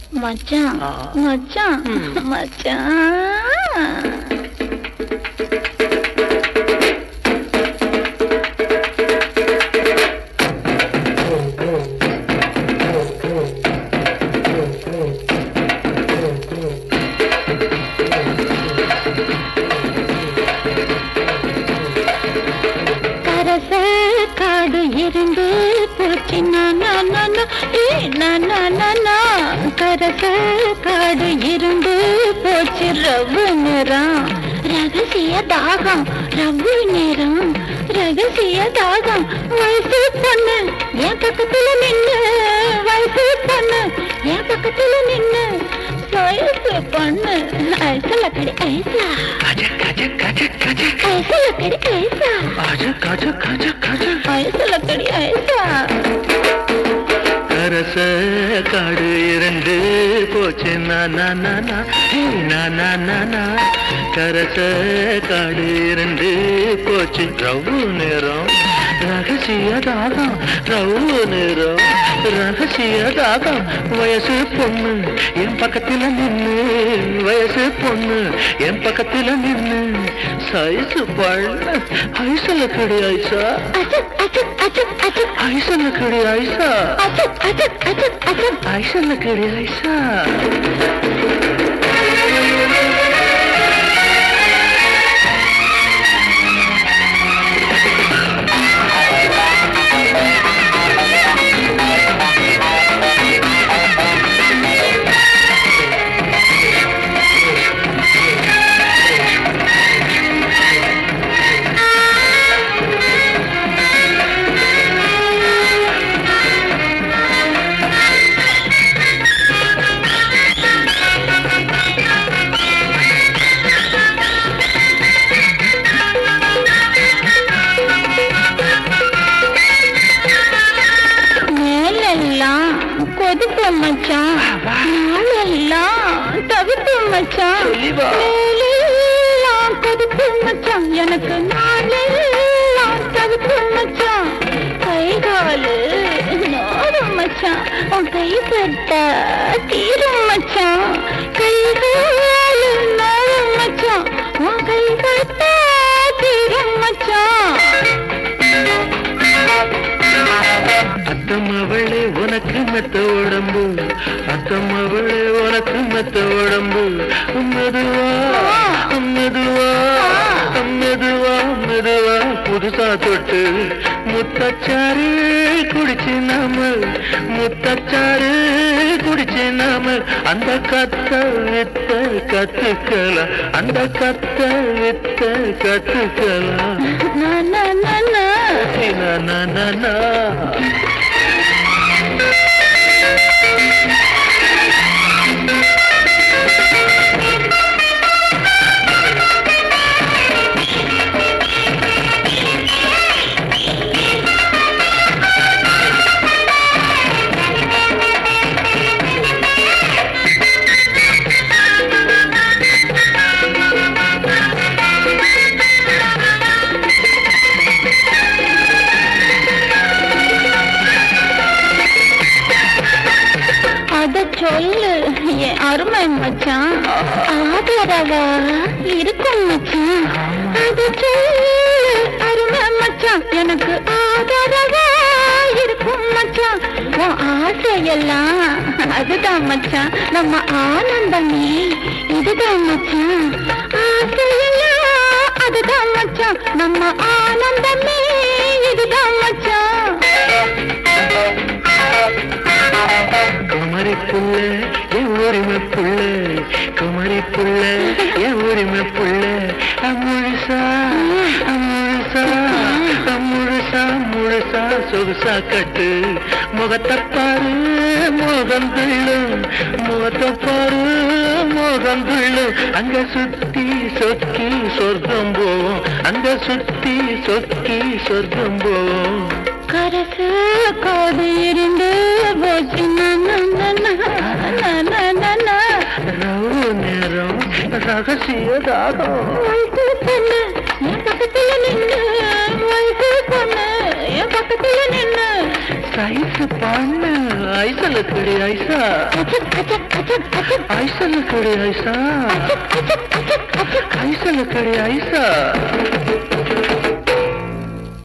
மச்சான் ஆ. மச்சான் ம். மச்சான் கரச காடு இருந்து போச்சு நானா நானா கரச காடு இருந்து போச்சு ரவு நேரம் ரகசிய தாகம் ரவு நேரம் ரகசிய தாகம் வயசு பொண்ணு என் பக்கத்துல நின்னு வயசு பொண்ணு என் பக்கத்துல நின்னு வயசு பொண்ணு ஐசல கடி ஐசா கஜ கஜ கஜ கஜ ஐசல கடி ஐசா கஜ கஜ கஜ கஜ ஐசல கடி ஐசா கரச காடு இரண்டு போச்சு நானா நானா ஹே நானா நானா கரச காடு இரண்டு போச்சு ரவு நேரம் ரகசிய தாகம் ரவு நேரம் ரகசிய தாகம் வயசு பொண்ணு என் பக்கத்துல நின்னு வயசு பொண்ணு என் பக்கத்துல நின்னு சைசு பழ ஐசல கடி ஐசா அச்சக் அச்சக் அச்சக் அச்சக் ஐசல கடி ஐசா அச்சக் அச்சக் அச்சக் அச்சக் ஐசல்ல கடி ஐசா மேலெல்லாம் கொதிப்பு மச்சான் நாளெல்லாம் தவிப்பு மச்சான் சொல்லி வா. மேலெல்லாம் கொதிப்பு மச்சான் எனக்கு நாளெல்லாம் தவிப்பு மச்சான் கை காலு நோடும் மச்சான் உன் கை பட்டா தீரும் மச்சான் கை காலு நோடும் மச்சான் உன் கை பட்டா தீரும் மச்சான் அத்தம்மவளே உனக்கு மெத்த உடம்பு அத்தம்மவளே உனக்கு மெத்த உடம்பு மெதுவா மெதுவா மெதுவா மெதுவா புதுசா தொட்டு முத்தச்சாரு குடிச்சு நாம முத்தச்சாரு குடிச்சு நாம அந்த கத்த வித்த கத்துக்கலாம் அந்த கத்த வித்த கத்துக்கலாம் na na na na na na na na அத சொல்லு என் அருமை மச்சான் ஆதரவா இருக்கும் மச்சான் அத சொல்லு அருமை மச்சான் எனக்கு ஆதரவா இருக்கும் மச்சான் உன் ஆசையெல்லாம் அதுதான் மச்சான் நம்ம ஆனந்தமே இதுதான் மச்சான் ஆசையெல்லாம் அதுதான் மச்சான் நம்ம ஆனந்தமே இதுதான் மச்சான் குமரி புள்ள என் உரிமை புள்ள குமரி புள்ள என் உரிமை புள்ள முழுசா முழுசா முழுசா முழுசா சொகுசா கட்டு முகத்தை பாரு முகம் துள்ளும் முகத்தை பாரு முகம் துள்ளும் அங்க சுத்தி சொக்கி சொர்க்கம் போவோம் அங்க சுத்தி சொக்கி சொர்க்கம் போவோம் கரசு காடு இருந்து போச்சு ரவு நேரம் ரகசிய தாகம் வயசு பொண்ணு என் பக்கத்துல நின்னு வயசு பொண்ணு என் பக்கத்துல நின்னு சைஸ் பண்ணு ஐசல கடி ஐசா அச்சக், அச்சக், அச்சக், அச்சக், ஐசல கடி ஐசா அச்சக், அச்சக், அச்சக். ஐசல கடி ஐசா